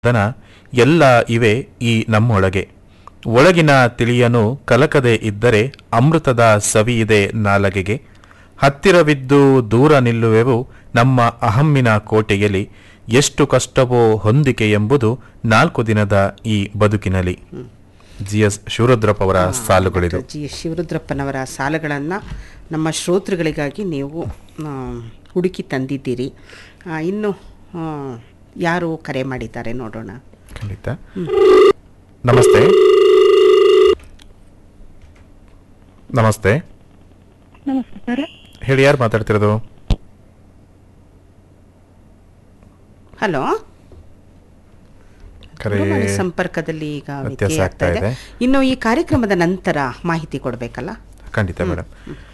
ದನ ಎಲ್ಲ ಇವೆ ಈ ನಮ್ಮೊಳಗೆ ಒಳಗಿನ ತಿಳಿಯನು ಕಲಕದೆ ಇದ್ದರೆ ಅಮೃತದ ಸವಿಯಿದೆ ನಾಲಗೆಗೆ ಹತ್ತಿರವಿದ್ದು ದೂರ ನಿಲ್ಲುವೆವು ನಮ್ಮ ಅಹಮ್ಮಿನ ಕೋಟೆಯಲ್ಲಿ ಎಷ್ಟು ಕಷ್ಟವೋ ಹೊಂದಿಕೆ ಎಂಬುದು ನಾಲ್ಕು ದಿನದ ಈ ಬದುಕಿನಲ್ಲಿ ಜಿ ಎಸ್ ಶಿವರುದ್ರಪ್ಪ ಅವರ ಸಾಲುಗಳಿದು ಜಿ ಎಸ್ ಶಿವರುದ್ರಪ್ಪನವರ ಸಾಲಗಳನ್ನು ನಮ್ಮ ಶ್ರೋತೃಗಳಿಗಾಗಿ ನೀವು ಆ, ಹುಡುಕಿ ತಂದಿದ್ದೀರಿ ಆ, ಇನ್ನು ಆ, ಯಾರು ಕರೆ ಮಾಡಿದ್ದಾರೆ ನೋಡೋಣ ಖಂಡಿತ ನಮಸ್ತೆ ನಮಸ್ತೆ ನಮಸ್ತೆ ಸರ್ ಹೇಳಿ ಯಾರು ಮಾತಾಡ್ತಿರೋದು ಹಲೋ ಕರೆ ದೂರವಾಣಿ ಸಂಪರ್ಕದಲ್ಲಿ ಈಗ ವ್ಯತ್ಯಾಸ ವ್ಯತ್ಯಯ ಆಗ್ತಾ ಆಗ್ತಾ ಇದೆ ಇದೆ. ಇನ್ನು ಈ ಕಾರ್ಯಕ್ರಮದ ನಂತರ ಮಾಹಿತಿ ಕೊಡಬೇಕಲ್ಲ ಖಂಡಿತ ಮೇಡಮ್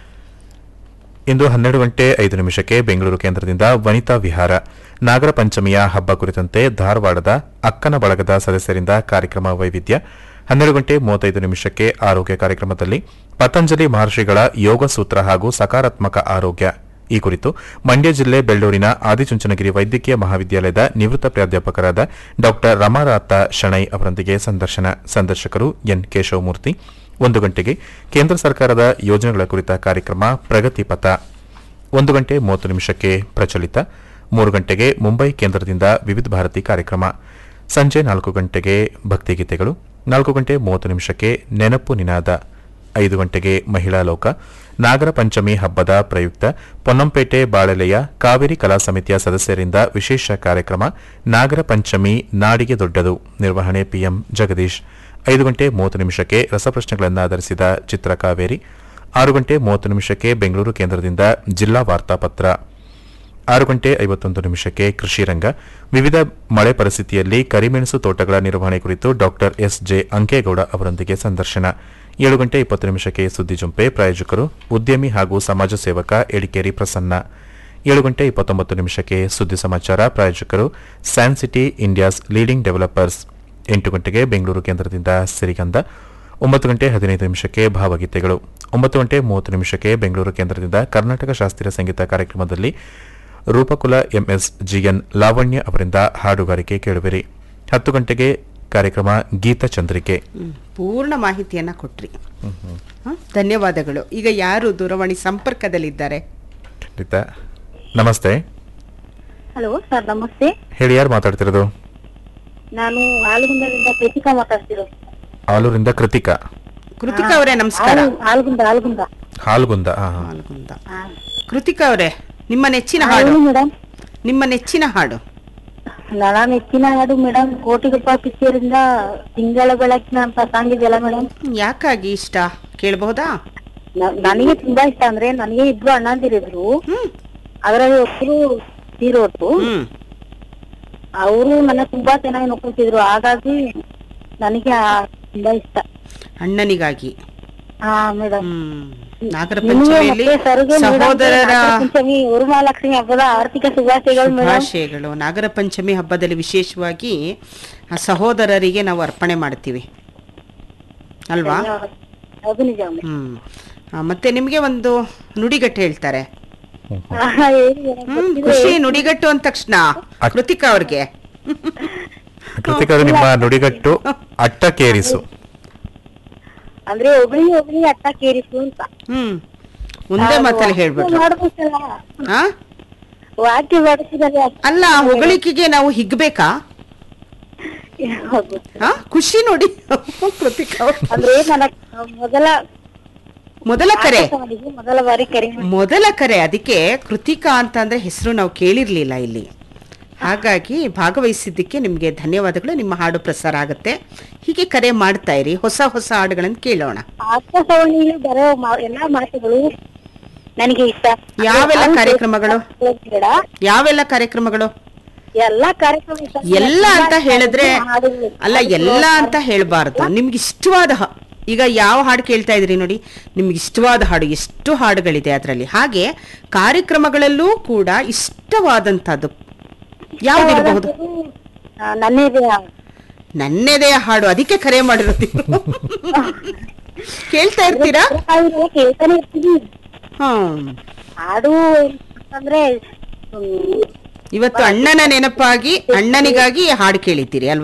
ಇಂದು ಹನ್ನೆರಡು ಗಂಟೆ ಐದು ನಿಮಿಷಕ್ಕೆ ಬೆಂಗಳೂರು ಕೇಂದ್ರದಿಂದ ವನಿತಾ ವಿಹಾರ ನಾಗರ ಪಂಚಮಿಯ ಹಬ್ಬ ಕುರಿತಂತೆ ಧಾರವಾಡದ ಅಕ್ಕನ ಬಳಗದ ಸದಸ್ಯರಿಂದ ಕಾರ್ಯಕ್ರಮ ವೈವಿಧ್ಯ ಹನ್ನೆರಡು ಗಂಟೆ ಮೂವತ್ತೈದು ನಿಮಿಷಕ್ಕೆ ಆರೋಗ್ಯ ಕಾರ್ಯಕ್ರಮದಲ್ಲಿ ಪತಂಜಲಿ ಮಹರ್ಷಿಗಳ ಯೋಗ ಸೂತ್ರ ಹಾಗೂ ಸಕಾರಾತ್ಮಕ ಆರೋಗ್ಯ ಈ ಕುರಿತು ಮಂಡ್ಯ ಜಿಲ್ಲೆ ಬೆಳ್ಳೂರಿನ ಆದಿಚುಂಚನಗಿರಿ ವೈದ್ಯಕೀಯ ಮಹಾವಿದ್ಯಾಲಯದ ನಿವೃತ್ತ ಪ್ರಾಧ್ಯಾಪಕರಾದ ಡಾ ರಮಾರಾತ ಶಣೈ ಅವರೊಂದಿಗೆ ಸಂದರ್ಶನ ಸಂದರ್ಶಕರು ಎನ್ ಕೇಶವಮೂರ್ತಿ ಒಂದು ಗಂಟೆಗೆ ಕೇಂದ್ರ ಸರ್ಕಾರದ ಯೋಜನೆಗಳ ಕುರಿತ ಕಾರ್ಯಕ್ರಮ ಪ್ರಗತಿ ಪಥ ಒಂದು ಗಂಟೆ ಮೂವತ್ತು ನಿಮಿಷಕ್ಕೆ ಪ್ರಚಲಿತ ಮೂರು ಗಂಟೆಗೆ ಮುಂಬೈ ಕೇಂದ್ರದಿಂದ ವಿವಿಧ ಭಾರತಿ ಕಾರ್ಯಕ್ರಮ ಸಂಜೆ ನಾಲ್ಕು ಗಂಟೆಗೆ ಭಕ್ತಿಗೀತೆಗಳು ನಾಲ್ಕು ಗಂಟೆ ಮೂವತ್ತು ನಿಮಿಷಕ್ಕೆ ನೆನಪು ನಿನಾದ ಐದು ಗಂಟೆಗೆ ಮಹಿಳಾ ಲೋಕ ನಾಗರ ಪಂಚಮಿ ಹಬ್ಬದ ಪ್ರಯುಕ್ತ ಪೊನ್ನಂಪೇಟೆ ಬಾಳೆಲೆಯ ಕಾವೇರಿ ಕಲಾ ಸಮಿತಿಯ ಸದಸ್ಯರಿಂದ ವಿಶೇಷ ಕಾರ್ಯಕ್ರಮ ನಾಗರ ಪಂಚಮಿ ನಾಡಿಗೆ ದೊಡ್ಡದು ನಿರ್ವಹಣೆ ಪಿಎಂ ಜಗದೀಶ್ ಐದು ಗಂಟೆ ಮೂವತ್ತು ನಿಮಿಷಕ್ಕೆ ರಸಪ್ರಶ್ನೆಗಳನ್ನು ಆಧರಿಸಿದ ಚಿತ್ರ ಕಾವೇರಿ ಆರು ಗಂಟೆ ಮೂವತ್ತು ನಿಮಿಷಕ್ಕೆ ಬೆಂಗಳೂರು ಕೇಂದ್ರದಿಂದ ಜಿಲ್ಲಾ ವಾರ್ತಾಪತ್ರ ಆರು ಗಂಟೆ ಐವತ್ತೊಂದು ನಿಮಿಷಕ್ಕೆ ಕೃಷಿ ರಂಗ ವಿವಿಧ ಮಳೆ ಪರಿಸ್ಥಿತಿಯಲ್ಲಿ ಕರಿಮೆಣಸು ತೋಟಗಳ ನಿರ್ವಹಣೆ ಕುರಿತು ಡಾಕ್ಟರ್ ಎಸ್ ಜೆ ಅಂಕೇಗೌಡ ಅವರೊಂದಿಗೆ ಸಂದರ್ಶನ ಏಳು ಗಂಟೆ ಇಪ್ಪತ್ತು ನಿಮಿಷಕ್ಕೆ ಸುದ್ದಿ ಜುಂಪೆ ಪ್ರಾಯೋಜಕರು ಉದ್ಯಮಿ ಹಾಗೂ ಸಮಾಜ ಸೇವಕ ಎಡಿಕೇರಿ ಪ್ರಸನ್ನ ಏಳು ಗಂಟೆ ಇಪ್ಪತ್ತೊಂಬತ್ತು ನಿಮಿಷಕ್ಕೆ ಸುದ್ದಿ ಸಮಾಚಾರ ಪ್ರಾಯೋಜಕರು San City India's leading developers ಎಂಟು ಗಂಟೆಗೆ ಬೆಂಗಳೂರು ಕೇಂದ್ರದಿಂದ ಸಿರಿಗಂಧ ಒಂಬತ್ತು ಗಂಟೆ ಹದಿನೈದು ನಿಮಿಷಕ್ಕೆ ಭಾವಗೀತೆಗಳು ಒಂಬತ್ತು ಗಂಟೆ ಮೂವತ್ತು ನಿಮಿಷಕ್ಕೆ ಬೆಂಗಳೂರು ಕೇಂದ್ರದಿಂದ ಕರ್ನಾಟಕ ಶಾಸ್ತ್ರೀಯ ಸಂಗೀತ ಕಾರ್ಯಕ್ರಮದಲ್ಲಿ ರೂಪಕುಲ ಎಂಎಸ್ ಜಿಎನ್ ಲಾವಣ್ಯ ಅವರಿಂದ ಹಾಡುಗಾರಿಕೆ ಕೇಳುವಿರಿ ಹತ್ತು ಗಂಟೆಗೆ ಕಾರ್ಯಕ್ರಮ ಗೀತಚಂದ್ರಿಕೆ ಹ್ಮ್. ಪೂರ್ಣ ಮಾಹಿತಿಯನ್ನ ಕೊಟ್ರಿ ಹ? ಧನ್ಯವಾದಗಳು ಈಗ ಯಾರು ದೂರವಾಣಿ ಸಂಪರ್ಕದಲ್ಲಿದ್ದಾರೆ ಖಂಡಿತ ನಮಸ್ತೆ ಹಲೋ ಸರ್ ನಮಸ್ತೆ ಹೇಳಿ ಯಾರು ಮಾತಾಡ್ತಿರೋದು ನಾನು ಆಲಗುಂದದಿಂದ ಕೃತಿಕಾ ಮಾತಾಡ್ತಿರೋದು ಆಲೂರಿಂದ ಕೃತಿಕಾ ಕೃತಿಕಾ ಅವರೇ ನಮಸ್ಕಾರ ಆಲು- ಆಲಗುಂದ ಆಲಗುಂದ ಹಾಲ್ಗುಂದ ಹಾ ಹಾ ಆಲ್ಗುಂದ. ಹಾ. ಕೃತಿಕಾ ಅವರೇ ನಿಮ್ಮ ನೆಚ್ಚಿನ ಹಾಡು ಹೇಳಿ ಮೇಡಮ್ ನಿಮ್ಮ ನೆಚ್ಚಿನ ಹಾಡು ನನ್ನ ನೆಚ್ಚಿನ ಹಾಡು ಮೇಡಮ್ ಕೋಟಿಗೊಬ್ಬ ಪಿಕ್ಚರಿಂದ ತಿಂಗಳ ಬೆಳಕಿನ ಅಂತ ಸಾಂಗ್ ಇದೆಯಲ್ಲ ಮೇಡಮ್ ಯಾಕಾಗಿ ಇಷ್ಟ ಕೇಳಬಹುದಾ ನನಗೆ ತುಂಬಾ ಇಷ್ಟ ಅಂದ್ರೆ ನನಗೆ ಇಬ್ರು ಅಣ್ಣಂದಿರಿದ್ರು ಹ್ಮ್ ಅದರಲ್ಲಿ ಒಬ್ರು ತೀರೋಟ್ರು ಹ್ಮ್ ಅವರು ನನ್ನ ತುಂಬಾ ಚೆನ್ನಾಗಿ ನೋಡ್ಕೊತಿದ್ರು ಹಾಗಾಗಿ ನನಗೆ ಆ ತುಂಬಾ ಇಷ್ಟ ಅಣ್ಣನಿಗಾಗಿ ಹಾ ಮೇಡಮ್ ಹ್ಮ್ ನಾಗರ ನಿಮಗೆ ಪಂಚಮಿಯಲ್ಲಿ ಮತ್ತೆ ಸರ್ಗೆ ಮೇಡಮ್ ಸಹೋದರರ ನಾಗರ ಪಂಚಮಿ ವರಮಹಾಲಕ್ಷ್ಮಿ ಹಬ್ಬದ ಆರ್ಥಿಕ ಶುಭಾಶಯಗಳು ಮೇಡಮ್ ಶುಭಾಶಯಗಳು ನಾಗರ ಪಂಚಮಿ ಹಬ್ಬದಲ್ಲಿ ವಿಶೇಷವಾಗಿ ಆ ಸಹೋದರರಿಗೆ ನಾವು ಅರ್ಪಣೆ ಮಾಡ್ತೀವಿ ಅಲ್ವಾ ಅದು ನಿಜ ಮೇಡಮ್. ಹ್ಮ್ ಆ, ಮತ್ತೆ ನಿಮಗೆ ಒಂದು ನುಡಿಗಟ್ಟು ಹೇಳ್ತಾರೆ ಆ, ಹೇಳಿ ಮೇಡಮ್. ಹ್ಮ್ ಖುಷಿ ನುಡಿಗಟ್ಟು ಅಂದ ತಕ್ಷಣ ಕೃತಿಕಾ ಅವ್ರಿಗೆ ಕೃತಿಕಾ ಅವರು ನಿಮ್ಮ ನುಡಿಗಟ್ಟು ಅಟ್ಟಕೇರಿಸು ಅಂದ್ರೆ ಒಬ್ಳಿ ಒಬ್ಳಿ ಅಟ್ಟ ಕೇರಿಸು ಅಂತ ಹ್ಮ್ ಒಂದೇ ಮಾತಲ್ಲಿ ಹೇಳ್ಬಿಟ್ರು ಮಾಡ್ಬೇಕಲ್ಲ ಆ ವಾಕ್ಯ ಬಡಿಸಿದರೆ ಅಲ್ಲ ಹೊಗಳಿಕೆಗೆ ನಾವು ಹಿಗ್ಬೇಕಾ ಆ ಖುಷಿ ನೋಡಿ ಕೃತಿಕಾ ಅವ್ರು. ಅಂದ್ರೆ ನನ್ನ ಮೊದಲ ಮೊದಲ ಕರೆ ಆಕಾಶವಾಣಿಗೆ ಮೊದಲ ಬಾರಿ ಕರೆ ಮಾಡಿ- ಮೊದಲ ಕರೆ ಅದಕ್ಕೆ ಕೃತಿಕಾ ಅಂತಂದ್ರೆ ಹೆಸರು ನಾವು ಕೇಳಿರ್ಲಿಲ್ಲ ಇಲ್ಲಿ ಹಾಗಾಗಿ ಭಾಗವಹಿಸಿದ್ದಕ್ಕೆ ನಿಮಗೆ ಧನ್ಯವಾದಗಳು ನಿಮ್ಮ ಹಾಡು ಪ್ರಸಾರ ಆಗುತ್ತೆ ಹೀಗೆ ಕರೆ ಮಾಡ್ತಾ ಇರಿ ಹೊಸ ಹೊಸ ಹಾಡುಗಳನ್ನು ಕೇಳೋಣ ಆಕಾಶವಾಣಿಯಲ್ಲಿ ಬರೋ ಮಾ- ಎಲ್ಲಾ ಮಾತುಗಳು ನನಗೆ ಇಷ್ಟ ಯಾವೆಲ್ಲ ಕಾರ್ಯಕ್ರಮಗಳು? ಬೇಡ ಯಾವೆಲ್ಲ ಕಾರ್ಯಕ್ರಮಗಳು ಎಲ್ಲಾ ಕಾರ್ಯಕ್ರಮ ಇಷ್ಟ ಎಲ್ಲ ಅಂತ ಹೇಳಿದ್ರೆ ಹಾಡುಗಳು. ಅಲ್ಲ ಎಲ್ಲ ಅಂತ ಹೇಳಬಾರ್ದು ನಿಮ್ಗೆ ಇಷ್ಟವಾದ ಹಾ- ಈಗ ಯಾವ ಹಾಡು ಕೇಳ್ತಾ ಇದ್ರಿ ನೋಡಿ ನಿಮ್ಗೆ ಇಷ್ಟವಾದ ಹಾಡು ಎಷ್ಟು ಹಾಡುಗಳಿದೆ ಅದರಲ್ಲಿ ಹಾಗೆ ಕಾರ್ಯಕ್ರಮಗಳಲ್ಲೂ ಕೂಡ ಇಷ್ಟವಾದಂಥದ್ದು ಯಾವುದಿರಬಹುದು ಆ, ನನ್ನಿದೆ ನನ್ನೆದೆಯ ಹಾಡು ಅದಕ್ಕೆ ಕರೆ ಮಾಡಿರೋದು ನೀವು. ಕೇಳ್ತಾ ಇರ್ತೀರಾ ಹಾಡು ಕೇಳ್ತಾನೆ ಇರ್ತೀನಿ ಹ್ಮ್ ಹಾಡು ಅಂದ್ರೆ ಹ್ಮ್, ಇವತ್ತು ಅಣ್ಣನ ನೆನಪಾಗಿ ಅಣ್ಣನಿಗಾಗಿ ಹಾಡು ಕೇಳಿದ್ದೀರಿ ಅಲ್ವಾ